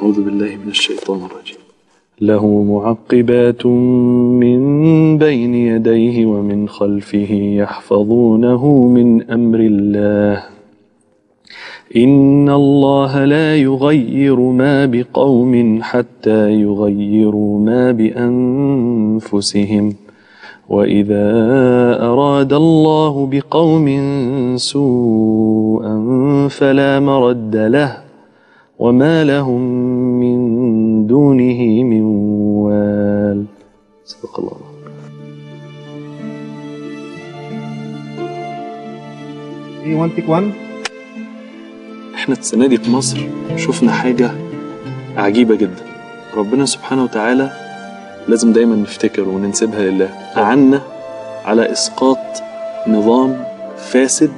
أعوذ بالله من الشيطان الرجيم له معقبات من بين يديه ومن خلفه يحفظونه من أمر الله إن الله لا يغير ما بقوم حتى يغيروا ما بأنفسهم وإذا أراد الله بقوم سوءا فلا مرد له وما لهم من دونه من وال صدق الله العظيم. ايه 1 تيك 1 احنا السنة دي في مصر شفنا حاجة عجيبة جدا ربنا سبحانه وتعالى لازم دايما نفتكر وننسبها لله أعنا على إسقاط نظام فاسد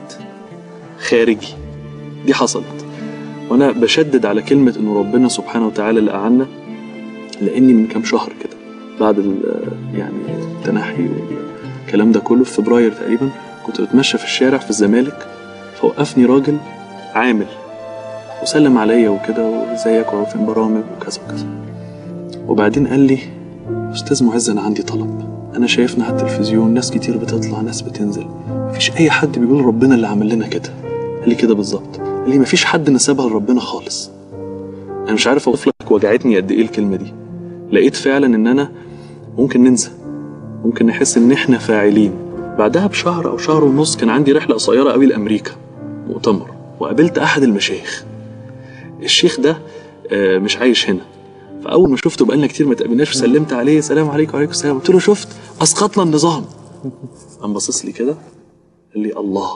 خارجي دي حصلت وأنا بشدد على كلمة إنه ربنا سبحانه وتعالى اللي أعنا لأني من كام شهر كده بعد ال- يعني التنحي والكلام ده كله في فبراير تقريبا كنت بتمشى في الشارع في الزمالك فوقفني راجل عامل وسلم عليا وكده وازيك وفي البرامج وكذا وكذا وبعدين قال لي استاذ معز انا عندي طلب انا شايفنا على التلفزيون ناس كتير بتطلع ناس بتنزل مفيش اي حد بيقول ربنا اللي عمل لنا كده قال لي كده بالظبط قال لي مفيش حد نسبها لربنا خالص انا مش عارف اوصف لك وجعتني قد ايه الكلمه دي لقيت فعلا ان انا ممكن ننسى ممكن نحس ان احنا فاعلين بعدها بشهر او شهر ونص كان عندي رحله قصيره قوي لامريكا مؤتمر وقابلت احد المشايخ الشيخ ده آه، مش عايش هنا فاول ما شفته بقالنا كتير ما تقابلناش وسلمت عليه السلام عليكم وعليكم السلام قلت له شفت اسقطنا النظام قام باصص لي كده قال لي الله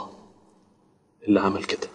اللي عمل كده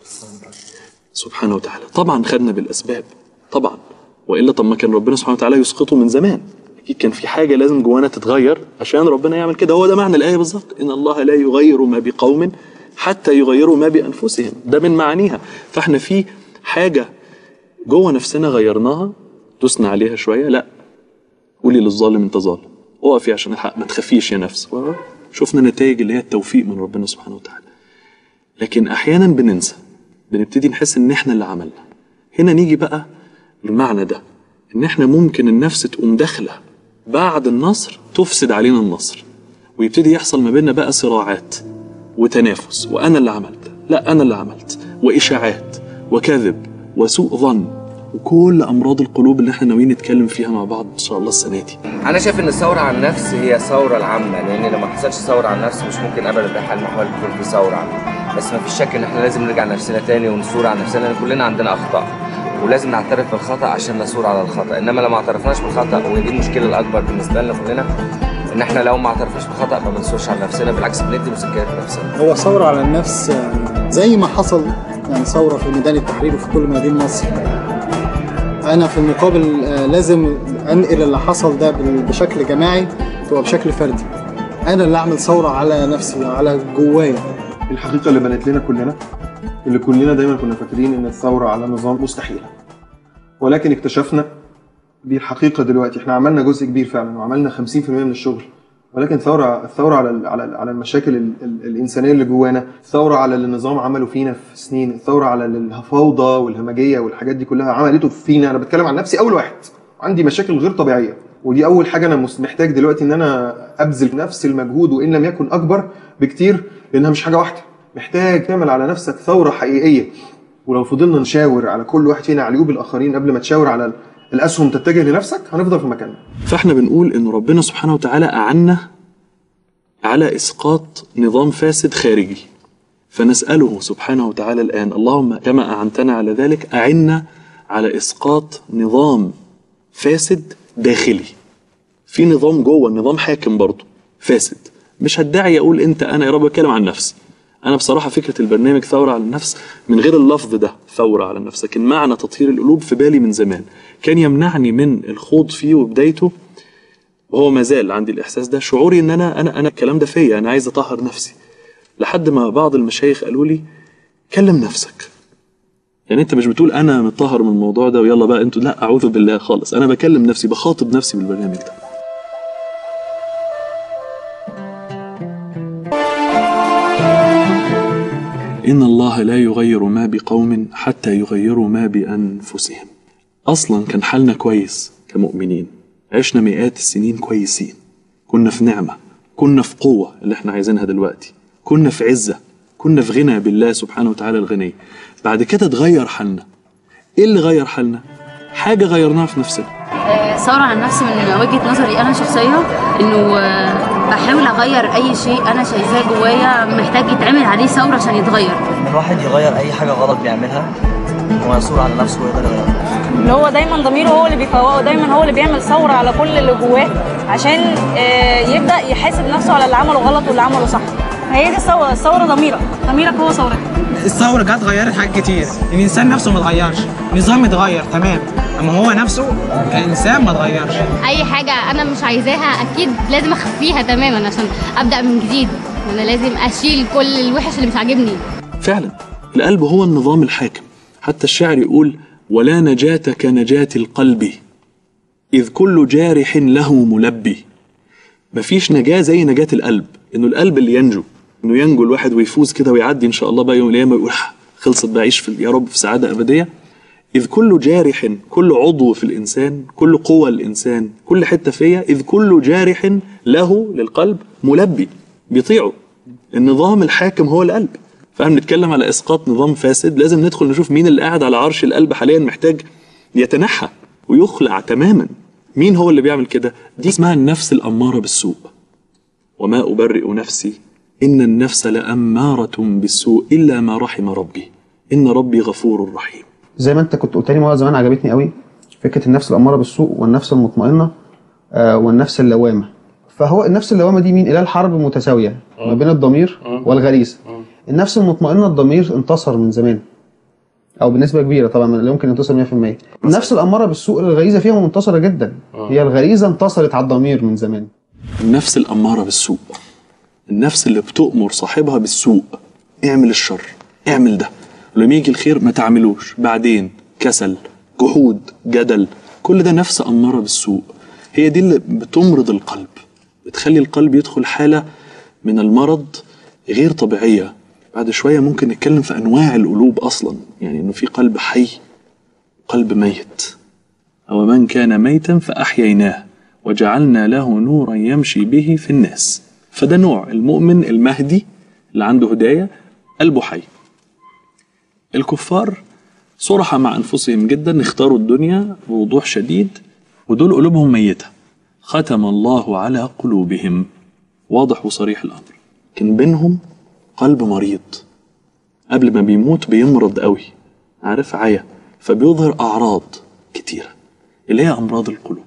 سبحانه وتعالى طبعا خدنا بالاسباب طبعا والا طب ما كان ربنا سبحانه وتعالى يسقطه من زمان اكيد كان في حاجه لازم جوانا تتغير عشان ربنا يعمل كده هو ده معنى الايه بالظبط ان الله لا يغير ما بقوم حتى يغيروا ما بانفسهم ده من معانيها فاحنا في حاجه جوه نفسنا غيرناها دوسنا عليها شويه لا قولي للظالم انت ظالم اقفي عشان الحق ما تخافيش يا نفس شفنا نتائج اللي هي التوفيق من ربنا سبحانه وتعالى لكن احيانا بننسى بنبتدي نحس ان احنا اللي عملنا هنا نيجي بقى المعنى ده ان احنا ممكن النفس تقوم داخله بعد النصر تفسد علينا النصر ويبتدي يحصل ما بيننا بقى صراعات وتنافس وانا اللي عملت لا انا اللي عملت واشاعات وكذب وسوء ظن وكل امراض القلوب اللي احنا ناويين نتكلم فيها مع بعض ان شاء الله السنه دي انا شايف ان الثوره على النفس هي الثوره العامه لان لو ما حصلش ثوره على النفس مش ممكن ابدا بحال المحاول يكون في ثوره عامه بس ما فيش شك ان احنا لازم نرجع لنفسنا تاني ونثور على نفسنا لان كلنا عندنا اخطاء ولازم نعترف بالخطا عشان نثور على الخطا انما لو ما اعترفناش بالخطا ودي المشكله الاكبر بالنسبه لنا كلنا ان احنا لو ما اعترفناش بالخطا ما بنثورش على نفسنا بالعكس بندي مسكنات لنفسنا هو ثورة على النفس آه، زي ما حصل يعني ثورة في ميدان التحرير وفي كل مدينة مصر أنا في المقابل آه، لازم أنقل اللي حصل ده بال- بشكل جماعي تبقى بشكل فردي أنا اللي أعمل ثورة على نفسي على جوايا الحقيقه اللي بنت لنا كلنا اللي كلنا دايما كنا فاكرين ان الثوره على النظام مستحيله ولكن اكتشفنا دي الحقيقه دلوقتي احنا عملنا جزء كبير فعلا وعملنا 50% من الشغل ولكن الثوره الثوره على ال- على ال- على المشاكل ال- ال- الانسانيه اللي جوانا الثوره على اللي النظام عمله فينا في سنين الثوره على الفوضى والهمجيه والحاجات دي كلها عملته فينا انا بتكلم عن نفسي اول واحد عندي مشاكل غير طبيعيه ودي اول حاجه انا مس- محتاج دلوقتي ان انا ابذل نفس المجهود وان لم يكن اكبر بكتير لانها مش حاجه واحده محتاج تعمل على نفسك ثوره حقيقيه ولو فضلنا نشاور على كل واحد فينا على عيوب الاخرين قبل ما تشاور على ال- الاسهم تتجه لنفسك هنفضل في مكاننا فاحنا بنقول ان ربنا سبحانه وتعالى اعنا على اسقاط نظام فاسد خارجي فنساله سبحانه وتعالى الان اللهم كما اعنتنا على ذلك اعنا على اسقاط نظام فاسد داخلي في نظام جوه النظام حاكم برضه فاسد مش هدعي اقول انت انا يا رب بتكلم عن نفسي انا بصراحه فكره البرنامج ثوره على النفس من غير اللفظ ده ثوره على النفس لكن معنى تطهير القلوب في بالي من زمان كان يمنعني من الخوض فيه وبدايته وهو ما زال عندي الاحساس ده شعوري ان انا انا انا الكلام ده فيا انا عايز اطهر نفسي لحد ما بعض المشايخ قالوا لي كلم نفسك يعني انت مش بتقول انا متطهر من الموضوع ده ويلا بقى انتوا لا اعوذ بالله خالص انا بكلم نفسي بخاطب نفسي بالبرنامج ده إن الله لا يغير ما بقوم حتى يغيروا ما بأنفسهم أصلا كان حالنا كويس كمؤمنين عشنا مئات السنين كويسين كنا في نعمة كنا في قوة اللي احنا عايزينها دلوقتي كنا في عزة كنا في غنى بالله سبحانه وتعالى الغني بعد كده اتغير حالنا ايه اللي غير حالنا حاجة غيرناها في نفسنا آه، ثورة عن نفسي من وجهة نظري أنا شخصية إنه آه، بحاول أغير أي شيء أنا شايفاه جوايا محتاج يتعمل عليه ثورة عشان يتغير ان الواحد يغير اي حاجه غلط بيعملها هو يثور على نفسه ويقدر يغيرها اللي هو دايما ضميره هو اللي بيفوقه دايما هو اللي بيعمل ثوره على كل اللي جواه عشان آه، يبدا يحاسب نفسه على اللي عمله غلط واللي عمله صح هي دي الثوره الثوره ضميرك ضميرك هو ثورتك الثورة جت غيرت حاجات كتير الإنسان نفسه ما اتغيرش النظام اتغير تمام أما هو نفسه كإنسان ما اتغيرش اي حاجه انا مش عايزاها اكيد لازم اخفيها تماما عشان ابدا من جديد انا لازم اشيل كل الوحش اللي مش عاجبني فعلا القلب هو النظام الحاكم حتى الشاعر يقول ولا نجاة كنجاة القلب إذ كل جارح له ملبي مفيش نجاة زي نجاة القلب إنه القلب اللي ينجو إنه ينجو الواحد ويفوز كده ويعدي إن شاء الله بقى يوم القيامة ويقول "ح، خلصت بقى عيش في يا رب في سعادة أبدية إذ كل جارح كل عضو في الإنسان كل قوة الإنسان كل حتة فيا إذ كل جارح له للقلب ملبي بيطيعه النظام الحاكم هو القلب فاحنا بنتكلم على اسقاط نظام فاسد لازم ندخل نشوف مين اللي قاعد على عرش القلب حاليا محتاج يتنحى ويخلع تماما مين هو اللي بيعمل كده دي اسمها النفس الاماره بالسوء وما ابرئ نفسي ان النفس لاماره بالسوء الا ما رحم ربي ان ربي غفور رحيم زي ما انت كنت قلت لي مره زمان عجبتني قوي فكره النفس الاماره بالسوء والنفس المطمئنه آه، والنفس اللوامه فهو النفس اللوامه دي مين؟ اله الحرب متساويه ما بين الضمير والغريزه النفس المطمئنه الضمير انتصر من زمان او بنسبه كبيره طبعا لا يمكن ينتصر 100% النفس الاماره بالسوء الغريزه فيها منتصره جدا هي الغريزه انتصرت على الضمير من زمان النفس الأمارة بالسوء النفس اللي بتؤمر صاحبها بالسوء اعمل الشر اعمل ده ولما يجي الخير ما تعملوش بعدين كسل جحود جدل كل ده نفس أمارة بالسوء هي دي اللي بتمرض القلب بتخلي القلب يدخل حالة من المرض غير طبيعية بعد شوية ممكن نتكلم في أنواع القلوب أصلا يعني إنه في قلب حي قلب ميت أو من كان ميتا فأحييناه وجعلنا له نورا يمشي به في الناس فده نوع المؤمن المهدي اللي عنده هداية قلبه حي الكفار صرحة مع أنفسهم جدا اختاروا الدنيا بوضوح شديد ودول قلوبهم ميتة ختم الله على قلوبهم واضح وصريح الأمر لكن بينهم قلب مريض قبل ما بيموت بيمرض قوي عارف عيا فبيظهر أعراض كتيرة اللي هي أمراض القلوب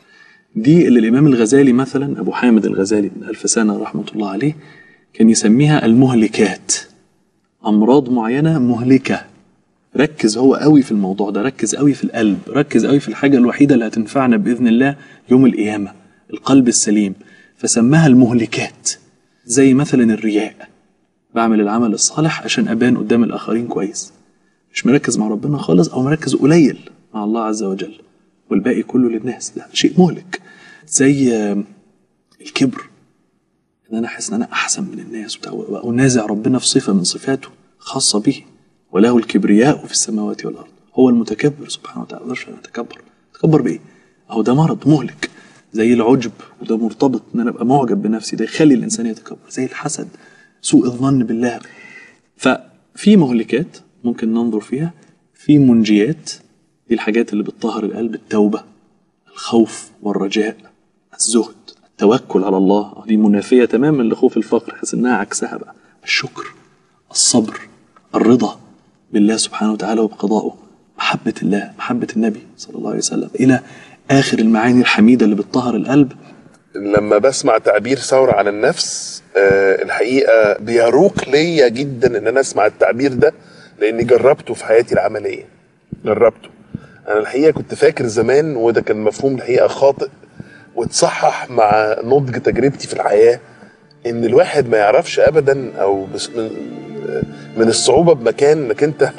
دي اللي الإمام الغزالي مثلا أبو حامد الغزالي من ألف سنة رحمة الله عليه كان يسميها المهلكات أمراض معينة مهلكة ركز هو قوي في الموضوع ده ركز قوي في القلب ركز قوي في الحاجة الوحيدة اللي هتنفعنا بإذن الله يوم القيامة القلب السليم فسماها المهلكات زي مثلا الرياء بعمل العمل الصالح عشان أبان قدام الآخرين كويس مش مركز مع ربنا خالص أو مركز قليل مع الله عز وجل والباقي كله للناس ده شيء مهلك زي آم، الكبر ان انا احس ان انا احسن من الناس وبتاع وانازع ربنا في صفه من صفاته خاصه به وله الكبرياء في السماوات والارض هو المتكبر سبحانه وتعالى ما اقدرش أنا اتكبر اتكبر بايه اهو ده مرض مهلك زي العجب وده مرتبط ان انا ابقى معجب بنفسي ده يخلي الانسان يتكبر زي الحسد سوء الظن بالله ففي مهلكات ممكن ننظر فيها في منجيات دي الحاجات اللي بتطهر القلب التوبة الخوف والرجاء الزهد التوكل على الله دي منافية تماما لخوف الفقر حيث انها عكسها بقى الشكر الصبر الرضا بالله سبحانه وتعالى وبقضائه محبة الله محبة النبي صلى الله عليه وسلم إلى آخر المعاني الحميدة اللي بتطهر القلب لما بسمع تعبير ثورة على النفس آه، الحقيقة بيروق ليا جدا ان انا اسمع التعبير ده لاني جربته في حياتي العملية جربته انا الحقيقة كنت فاكر زمان وده كان مفهوم الحقيقة خاطئ واتصحح مع نضج تجربتي في الحياة ان الواحد ما يعرفش ابدا او بس من, من الصعوبة بمكان انك انت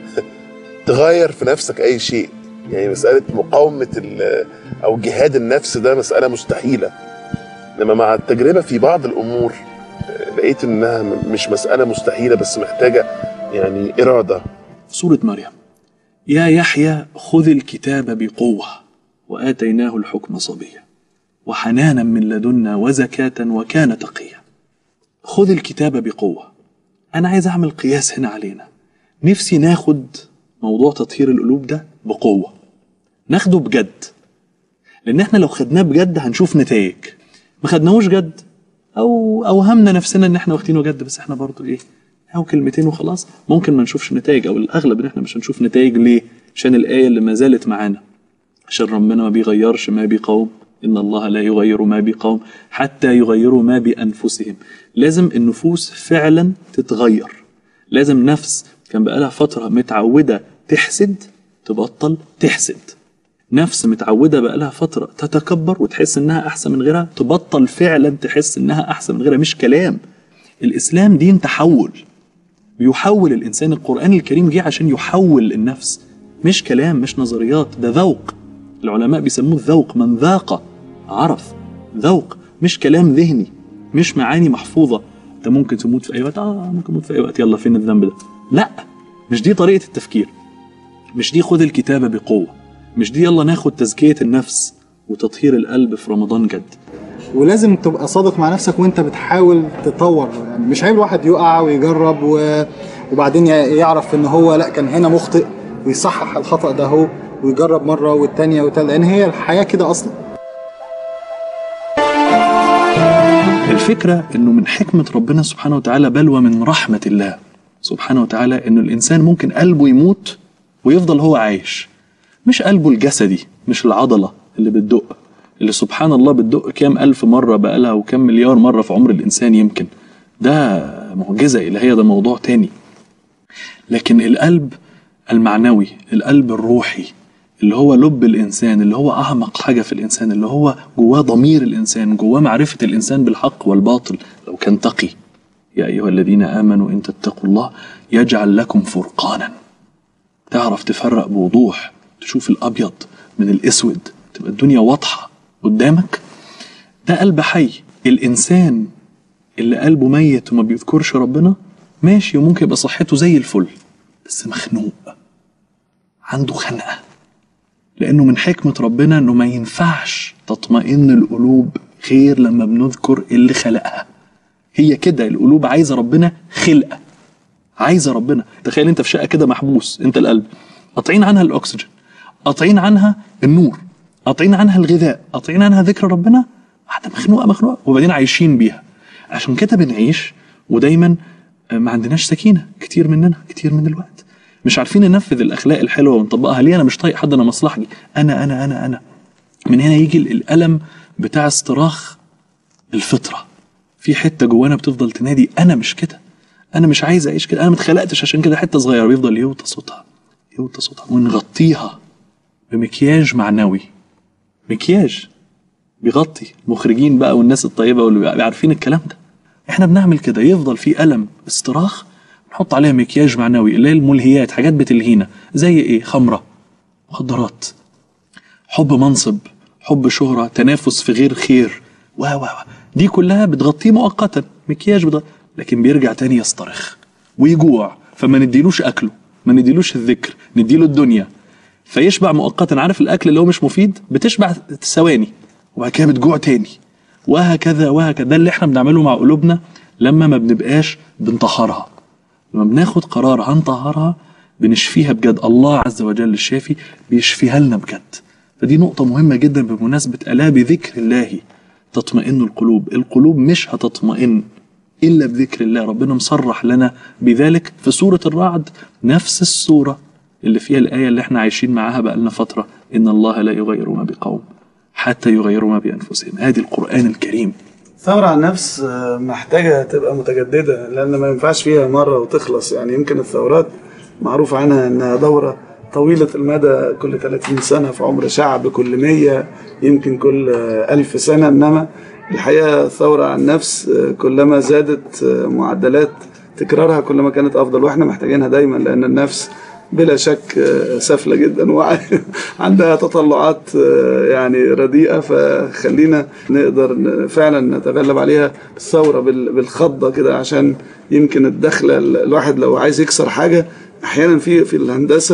تغير في نفسك اي شيء يعني مسألة مقاومة ال- او جهاد النفس ده مسألة مستحيلة انما مع التجربة في بعض الامور آه، لقيت انها م- مش مسألة مستحيلة بس محتاجة يعني ارادة سورة مريم يا يحيى خذ الكتاب بقوة وآتيناه الحكم صبيا وحنانا من لدنا وزكاة وكان تقيا خذ الكتاب بقوة أنا عايز أعمل قياس هنا علينا نفسي ناخد موضوع تطهير القلوب ده بقوة ناخده بجد لأن احنا لو خدناه بجد هنشوف نتائج ما خدناهوش جد أو أوهمنا نفسنا إن احنا واخدينه جد بس احنا برضو إيه أو كلمتين وخلاص ممكن ما نشوفش نتائج أو الأغلب إن احنا مش هنشوف نتائج ليه؟ عشان الآية اللي ما زالت معانا عشان ربنا ما بيغيرش ما بقوم إن الله لا يغير ما بقوم حتى يغيروا ما بأنفسهم لازم النفوس فعلا تتغير لازم نفس كان بقالها فترة متعودة تحسد تبطل تحسد نفس متعودة بقالها فترة تتكبر وتحس إنها أحسن من غيرها تبطل فعلا تحس إنها أحسن من غيرها مش كلام الإسلام دين تحول بيحول الإنسان القرآن الكريم جه عشان يحول النفس مش كلام مش نظريات ده ذوق العلماء بيسموه الذوق من ذاق عرف ذوق مش كلام ذهني مش معاني محفوظة انت ممكن تموت في اي وقت اه ممكن تموت في اي وقت يلا فين الذنب ده لا مش دي طريقة التفكير مش دي خذ الكتابة بقوة مش دي يلا ناخد تزكية النفس وتطهير القلب في رمضان جد ولازم تبقى صادق مع نفسك وانت بتحاول تطور يعني مش عيب الواحد يقع ويجرب و... وبعدين يعرف ان هو لا كان هنا مخطئ ويصحح الخطأ ده هو ويجرب مرة والتانية والتالتة لأن هي الحياة كده أصلا الفكرة انه من حكمة ربنا سبحانه وتعالى بل ومن رحمة الله سبحانه وتعالى انه الانسان ممكن قلبه يموت ويفضل هو عايش مش قلبه الجسدي مش العضلة اللي بتدق اللي سبحان الله بتدق كام ألف مرة بقالها وكام مليار مرة في عمر الإنسان يمكن ده معجزة إلهية ده موضوع تاني لكن القلب المعنوي القلب الروحي اللي هو لب الإنسان اللي هو أعمق حاجة في الإنسان اللي هو جواه ضمير الإنسان جواه معرفة الإنسان بالحق والباطل لو كان تقي يا أيها الذين آمنوا إن تتقوا الله يجعل لكم فرقانا تعرف تفرق بوضوح تشوف الأبيض من الأسود تبقى الدنيا واضحة قدامك ده قلب حي الإنسان اللي قلبه ميت وما بيذكرش ربنا ماشي وممكن يبقى صحته زي الفل بس مخنوق عنده خنقة لأنه من حكمة ربنا إنه ما ينفعش تطمئن القلوب غير لما بنذكر اللي خلقها هي كده القلوب عايزة ربنا خلقة عايزة ربنا تخيل أنت في شقة كده محبوس أنت القلب قاطعين عنها الأكسجين قاطعين عنها النور قاطعين عنها الغذاء قاطعين عنها ذكر ربنا واحدة مخنوقة مخنوقة وبعدين عايشين بيها عشان كده بنعيش ودايما ما عندناش سكينة كتير مننا كتير من الوقت مش عارفين ننفذ الأخلاق الحلوة ونطبقها ليه أنا مش طايق حد أنا مصلحجي أنا أنا أنا أنا من هنا يجي الألم بتاع استراخ الفطرة في حتة جوانا بتفضل تنادي أنا مش كده أنا مش عايز أعيش كده أنا ما اتخلقتش عشان كده حتة صغيرة بيفضل يوطى صوتها يوطى صوتها ونغطيها بمكياج معنوي مكياج بيغطي المخرجين بقى والناس الطيبة واللي عارفين الكلام ده احنا بنعمل كده يفضل في ألم استراخ نحط عليها مكياج معنوي اللي هي الملهيات حاجات بتلهينا زي ايه خمرة مخدرات حب منصب حب شهرة تنافس في غير خير و و دي كلها بتغطيه مؤقتا مكياج بتغطي لكن بيرجع تاني يصطرخ ويجوع فما نديلوش أكله ما نديلوش الذكر نديله الدنيا فيشبع مؤقتا عارف الأكل اللي هو مش مفيد بتشبع ثواني وبعد كده بتجوع تاني وهكذا وهكذا ده اللي احنا بنعمله مع قلوبنا لما ما بنبقاش بنطهرها لما بناخد قرار هنطهرها بنشفيها بجد الله عز وجل الشافي بيشفيها لنا بجد فدي نقطة مهمة جدا بمناسبة ألا بذكر الله تطمئن القلوب القلوب مش هتطمئن إلا بذكر الله ربنا مصرح لنا بذلك في سورة الرعد نفس السورة اللي فيها الآية اللي احنا عايشين معاها بقالنا فترة إن الله لا يغير ما بقوم حتى يغيروا ما بأنفسهم هذه القرآن الكريم ثورة على النفس محتاجة تبقى متجددة لأن ما ينفعش فيها مرة وتخلص يعني يمكن الثورات معروف عنها أنها دورة طويلة المدى كل 30 سنة في عمر شعب كل 100 يمكن كل ألف سنة إنما الحقيقة الثورة على النفس كلما زادت معدلات تكرارها كلما كانت أفضل وإحنا محتاجينها دايما لأن النفس بلا شك سافلة جدا وعندها تطلعات يعني رديئة فخلينا نقدر فعلا نتغلب عليها بالثورة بالخضة كده عشان يمكن الدخلة الواحد لو عايز يكسر حاجة أحيانا في في الهندسة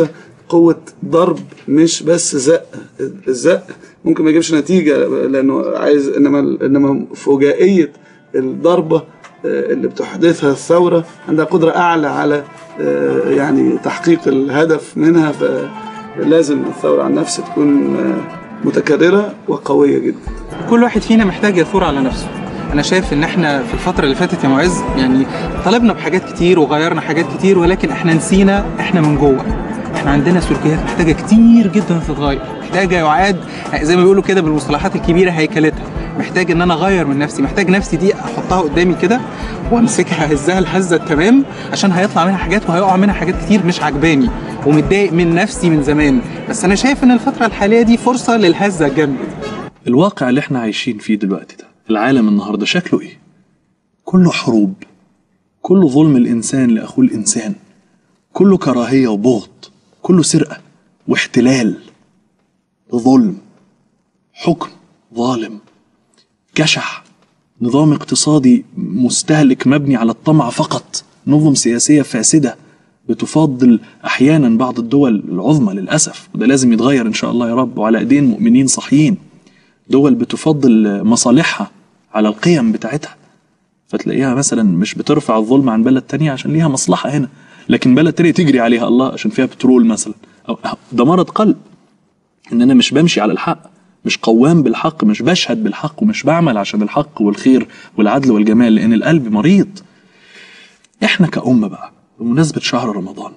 قوه ضرب مش بس زق الزق ممكن ما يجيبش نتيجه لانه عايز انما انما فجائيه الضربه آه، اللي بتحدثها الثوره عندها قدره اعلى على آه، يعني تحقيق الهدف منها فلازم الثوره عن نفس تكون آه، متكرره وقويه جدا كل واحد فينا محتاج يثور على نفسه انا شايف ان احنا في الفتره اللي فاتت يا معز يعني طلبنا بحاجات كتير وغيرنا حاجات كتير ولكن احنا نسينا احنا من جوه احنا عندنا سلوكيات محتاجه كتير جدا تتغير محتاجه يعاد زي ما بيقولوا كده بالمصطلحات الكبيره هيكلتها محتاج ان انا اغير من نفسي محتاج نفسي دي احطها قدامي كده وامسكها اهزها الهزه التمام عشان هيطلع منها حاجات وهيقع منها حاجات كتير مش عجباني ومتضايق من نفسي من زمان بس انا شايف ان الفتره الحاليه دي فرصه للهزه الجامده دي الواقع اللي احنا عايشين فيه دلوقتي ده العالم النهارده شكله ايه كله حروب كله ظلم الانسان لاخوه الانسان كله كراهيه وبغض كله سرقه واحتلال ظلم حكم ظالم جشع نظام اقتصادي مستهلك مبني على الطمع فقط نظم سياسيه فاسده بتفضل احيانا بعض الدول العظمى للاسف وده لازم يتغير ان شاء الله يا رب وعلى ايدين مؤمنين صحيين دول بتفضل مصالحها على القيم بتاعتها فتلاقيها مثلا مش بترفع الظلم عن بلد تانية عشان ليها مصلحة هنا لكن بلد تانية تجري عليها الله عشان فيها بترول مثلا أو ده مرض قلب ان انا مش بمشي على الحق مش قوام بالحق مش بشهد بالحق ومش بعمل عشان الحق والخير والعدل والجمال لان القلب مريض احنا كأمة بقى بمناسبة شهر رمضان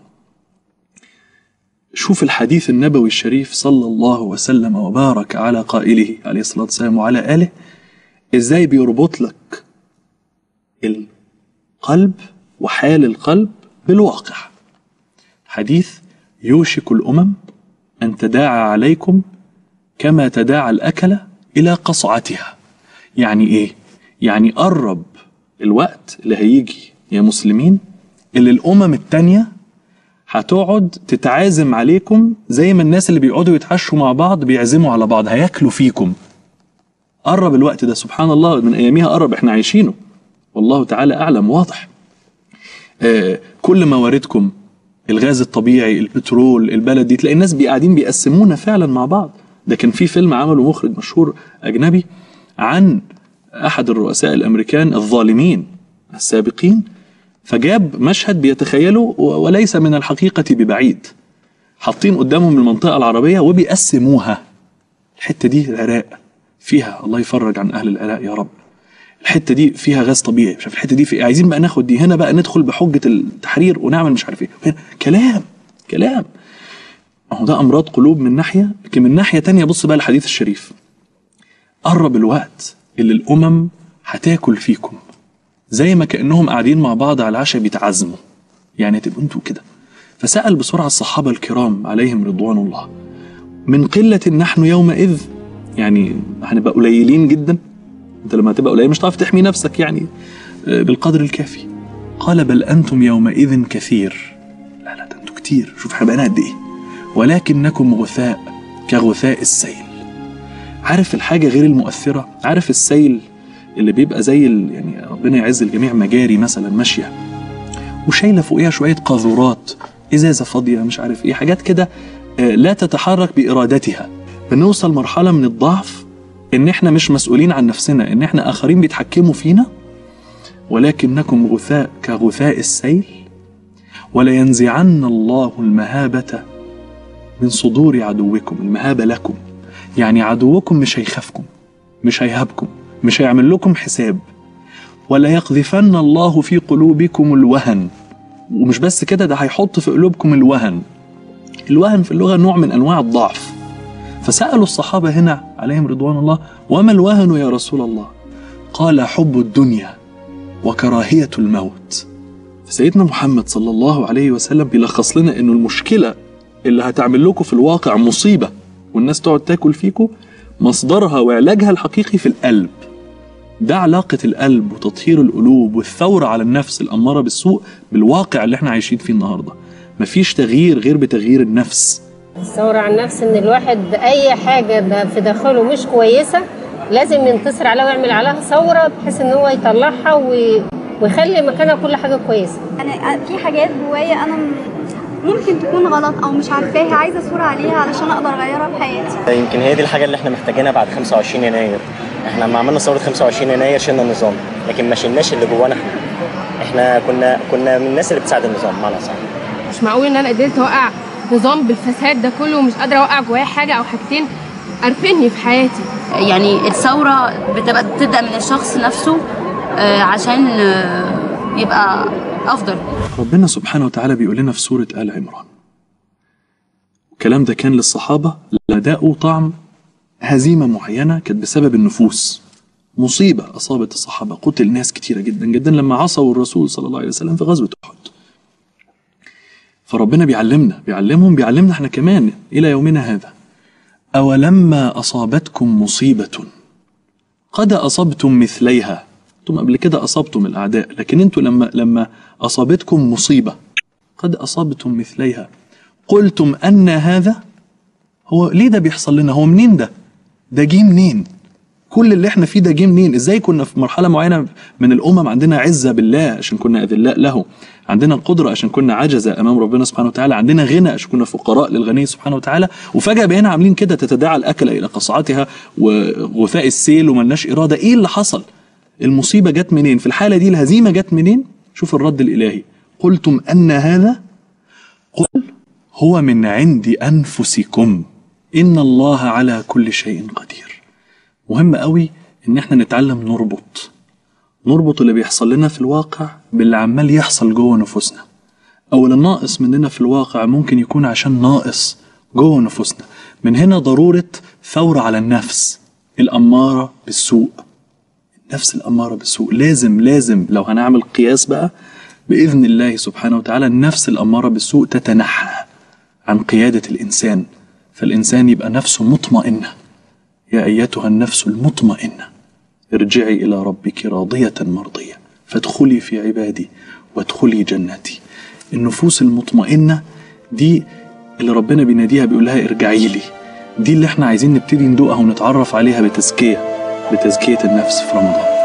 شوف الحديث النبوي الشريف صلى الله وسلم وبارك على قائله عليه الصلاة والسلام وعلى آله ازاي بيربط لك القلب وحال القلب بالواقع حديث يوشك الأمم أن تداعى عليكم كما تداعى الأكلة إلى قصعتها يعني إيه؟ يعني قرب الوقت اللي هيجي يا مسلمين اللي الأمم التانية هتقعد تتعازم عليكم زي ما الناس اللي بيقعدوا يتعشوا مع بعض بيعزموا على بعض هياكلوا فيكم قرب الوقت ده سبحان الله من اياميها قرب احنا عايشينه والله تعالى اعلم واضح آه كل مواردكم الغاز الطبيعي البترول البلدي تلاقي الناس قاعدين بيقسمونا فعلا مع بعض ده كان في فيلم عمله مخرج مشهور اجنبي عن احد الرؤساء الامريكان الظالمين السابقين فجاب مشهد بيتخيله وليس من الحقيقة ببعيد حاطين قدامهم المنطقة العربية وبيقسموها الحتة دي العراق فيها الله يفرج عن أهل العراق يا رب الحتة دي فيها غاز طبيعي مش عارف الحتة دي في عايزين بقى ناخد دي هنا بقى ندخل بحجة التحرير ونعمل مش عارف ايه هنا كلام كلام ما هو ده أمراض قلوب من ناحية لكن من ناحية تانية بص بقى الحديث الشريف قرب الوقت اللي الأمم هتاكل فيكم زي ما كانهم قاعدين مع بعض على العشاء بيتعزموا يعني تبقوا انتوا كده فسال بسرعه الصحابه الكرام عليهم رضوان الله من قله نحن يومئذ يعني هنبقى قليلين جدا انت لما تبقى قليل مش هتعرف تحمي نفسك يعني بالقدر الكافي قال بل انتم يومئذ كثير لا لا ده انتوا كتير شوف احنا بقينا قد ايه ولكنكم غثاء كغثاء السيل عارف الحاجه غير المؤثره عارف السيل اللي بيبقى زي يعني ربنا يعز الجميع مجاري مثلا ماشيه وشايله فوقيها شويه قاذورات ازازه فاضيه مش عارف ايه حاجات كده لا تتحرك بارادتها بنوصل مرحله من الضعف ان احنا مش مسؤولين عن نفسنا ان احنا اخرين بيتحكموا فينا ولكنكم غثاء كغثاء السيل ولينزعن الله المهابه من صدور عدوكم المهابه لكم يعني عدوكم مش هيخافكم مش هيهابكم مش هيعمل لكم حساب ولا يقذفن الله في قلوبكم الوهن ومش بس كده ده هيحط في قلوبكم الوهن الوهن في اللغة نوع من أنواع الضعف فسألوا الصحابة هنا عليهم رضوان الله وما الوهن يا رسول الله قال حب الدنيا وكراهية الموت فسيدنا محمد صلى الله عليه وسلم بيلخص لنا انه المشكلة اللي هتعمل لكم في الواقع مصيبة والناس تقعد تاكل فيكم مصدرها وعلاجها الحقيقي في القلب ده علاقة القلب وتطهير القلوب والثورة على النفس الأمارة بالسوء بالواقع اللي احنا عايشين فيه النهاردة مفيش تغيير غير بتغيير النفس الثورة عن النفس إن الواحد أي حاجة في داخله مش كويسة لازم ينتصر عليها ويعمل عليها ثورة بحيث إن هو يطلعها ويخلي مكانها كل حاجة كويسة أنا في حاجات جوايا أنا ممكن تكون غلط او مش عارفاها عايزه اثور عليها علشان اقدر اغيرها في حياتي يمكن هي دي الحاجه اللي احنا محتاجينها بعد 25 يناير احنا لما عملنا ثوره 25 يناير شلنا النظام لكن ما شلناش اللي جوانا احنا احنا كنا كنا من الناس اللي بتساعد النظام بمعنى صح مش معقول ان انا قدرت اوقع نظام بالفساد ده كله ومش قادره اوقع جوايا حاجه او حاجتين قرفني في حياتي يعني الثورة بتبقى بتبدأ من الشخص نفسه آه، عشان آه، يبقى أفضل ربنا سبحانه وتعالى بيقول لنا في سورة آل عمران الكلام ده كان للصحابة لداءوا طعم هزيمة معينة كانت بسبب النفوس مصيبة أصابت الصحابة قتل ناس كتيرة جدا جدا لما عصوا الرسول صلى الله عليه وسلم في غزوة أحد فربنا بيعلمنا بيعلمهم بيعلمنا احنا كمان إلى يومنا هذا أولما أصابتكم مصيبة قد أصبتم مثليها انتم قبل كده أصبتم الأعداء لكن انتم لما لما أصابتكم مصيبة قد أصبتم مثليها قلتم أن هذا هو ليه ده بيحصل لنا هو منين ده ده جه منين كل اللي احنا فيه ده جه منين ازاي كنا في مرحله معينه من الامم عندنا عزه بالله عشان كنا اذلاء له عندنا قدره عشان كنا عجزه امام ربنا سبحانه وتعالى عندنا غنى عشان كنا فقراء للغني سبحانه وتعالى وفجاه بقينا عاملين كده تتداعى الاكله الى قصعتها وغثاء السيل وملناش اراده ايه اللي حصل المصيبه جت منين في الحاله دي الهزيمه جت منين شوف الرد الالهي قلتم ان هذا قل هو من عند انفسكم ان الله على كل شيء قدير مهم قوي ان احنا نتعلم نربط نربط اللي بيحصل لنا في الواقع باللي عمال يحصل جوه نفوسنا او اللي ناقص مننا في الواقع ممكن يكون عشان ناقص جوه نفوسنا من هنا ضرورة ثورة على النفس الأمارة بالسوء النفس الأمارة بالسوء لازم لازم لو هنعمل قياس بقى بإذن الله سبحانه وتعالى النفس الأمارة بالسوء تتنحى عن قيادة الإنسان فالإنسان يبقى نفسه مطمئنة يا أيتها النفس المطمئنة ارجعي إلى ربك راضية مرضية فادخلي في عبادي وادخلي جنتي النفوس المطمئنة دي اللي ربنا بيناديها بيقول لها ارجعي لي دي اللي احنا عايزين نبتدي ندوقها ونتعرف عليها بتزكية بتزكية النفس في رمضان